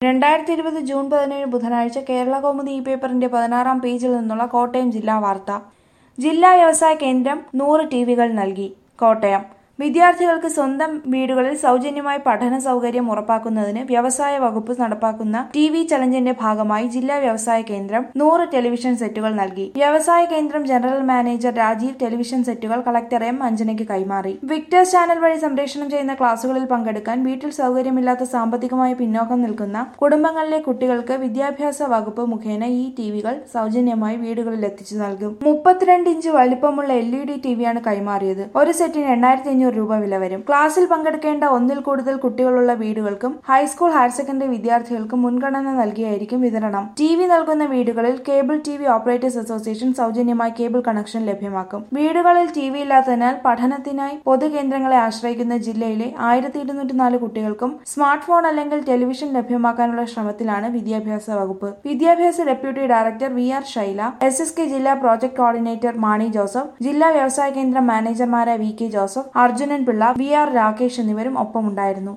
രണ്ടായിരത്തി ഇരുപത് ജൂൺ പതിനേഴ് ബുധനാഴ്ച കേരള കൗമുദി ഈ പേപ്പറിന്റെ പതിനാറാം പേജിൽ നിന്നുള്ള കോട്ടയം ജില്ലാ വാർത്ത ജില്ലാ വ്യവസായ കേന്ദ്രം നൂറ് ടി വികൾ നൽകി കോട്ടയം വിദ്യാർത്ഥികൾക്ക് സ്വന്തം വീടുകളിൽ സൗജന്യമായി പഠന സൗകര്യം ഉറപ്പാക്കുന്നതിന് വ്യവസായ വകുപ്പ് നടപ്പാക്കുന്ന ടി വി ചലഞ്ചിന്റെ ഭാഗമായി ജില്ലാ വ്യവസായ കേന്ദ്രം നൂറ് ടെലിവിഷൻ സെറ്റുകൾ നൽകി വ്യവസായ കേന്ദ്രം ജനറൽ മാനേജർ രാജീവ് ടെലിവിഷൻ സെറ്റുകൾ കളക്ടർ എം അഞ്ജനയ്ക്ക് കൈമാറി വിക്ടേഴ്സ് ചാനൽ വഴി സംപ്രേഷണം ചെയ്യുന്ന ക്ലാസുകളിൽ പങ്കെടുക്കാൻ വീട്ടിൽ സൗകര്യമില്ലാത്ത സാമ്പത്തികമായി പിന്നോക്കം നിൽക്കുന്ന കുടുംബങ്ങളിലെ കുട്ടികൾക്ക് വിദ്യാഭ്യാസ വകുപ്പ് മുഖേന ഈ ടിവികൾ സൗജന്യമായി വീടുകളിൽ എത്തിച്ചു നൽകും മുപ്പത്തിരണ്ട് ഇഞ്ച് വലിപ്പമുള്ള എൽ ഇ ഡി ടിവിയാണ് കൈമാറിയത് ഒരു സെറ്റിന് എണ്ണായിരത്തി അഞ്ഞൂറ് രൂപ വില വരും ക്ലാസ്സിൽ പങ്കെടുക്കേണ്ട ഒന്നിൽ കൂടുതൽ കുട്ടികളുള്ള വീടുകൾക്കും ഹൈസ്കൂൾ ഹയർ സെക്കൻഡറി വിദ്യാർത്ഥികൾക്കും മുൻഗണന നൽകിയായിരിക്കും വിതരണം ടി വി നൽകുന്ന വീടുകളിൽ cable T V operators association സൗജന്യമായി കേബിൾ കണക്ഷൻ ലഭ്യമാക്കും വീടുകളിൽ ടി വി ഇല്ലാത്തതിനാൽ പഠനത്തിനായി പൊതുകേന്ദ്രങ്ങളെ ആശ്രയിക്കുന്ന ജില്ലയിലെ ആയിരത്തി ഇരുന്നൂറ്റി നാല് കുട്ടികൾക്കും സ്മാർട്ട് ഫോൺ അല്ലെങ്കിൽ ടെലിവിഷൻ ലഭ്യമാക്കാനുള്ള ശ്രമത്തിലാണ് വിദ്യാഭ്യാസ വകുപ്പ് വിദ്യാഭ്യാസ deputy director V R Shaila S S K ജില്ലാ പ്രോജക്ട് കോർഡിനേറ്റർ മാണി ജോസഫ് ജില്ലാ വ്യവസായ കേന്ദ്രം മാനേജർമാരായ V K Joseph Arjunan Pillai V R Rakesh എന്നിവരും ഒപ്പമുണ്ടായിരുന്നു